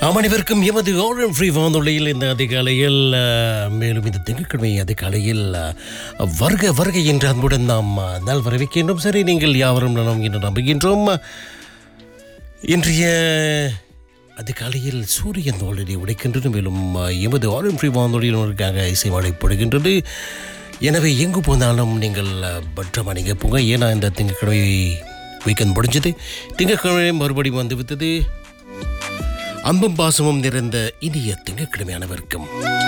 அமனிவருக்கும் எமது ஓரன் ஃப்ரீ வானொலியில் இந்த அதிகாலையில் அஹ், மேலும் இந்த திங்கட்கிழமை அதிகாலையில் அஹ், வருக வருகை என்ற அன்புடன் நாம் அஹ், நல்வரவிக்கின்றோம் சரி நீங்கள் யாவரும் நலம் என்று நம்புகின்றோம் இன்றைய அதிகாலையில் சூரியன் ஆல்ரெடி உடைக்கின்றது மேலும் அஹ், எமது ஆரன் ஃப்ரீ வானொலியில் உங்களுக்காக இசை மழைப்படுகின்றது எனவே எங்கு போனாலும் நீங்கள் அஹ், பத்திரமா நீங்கள் போங்க ஏன்னா இந்த திங்கட்கிழமை வீக்கெண்ட் முடிஞ்சது திங்கட்கிழமை மறுபடியும் வந்து விட்டது அன்பும் பாசமும் நிறைந்த இனிய திங்கட்கிழமை அனைவருக்கும்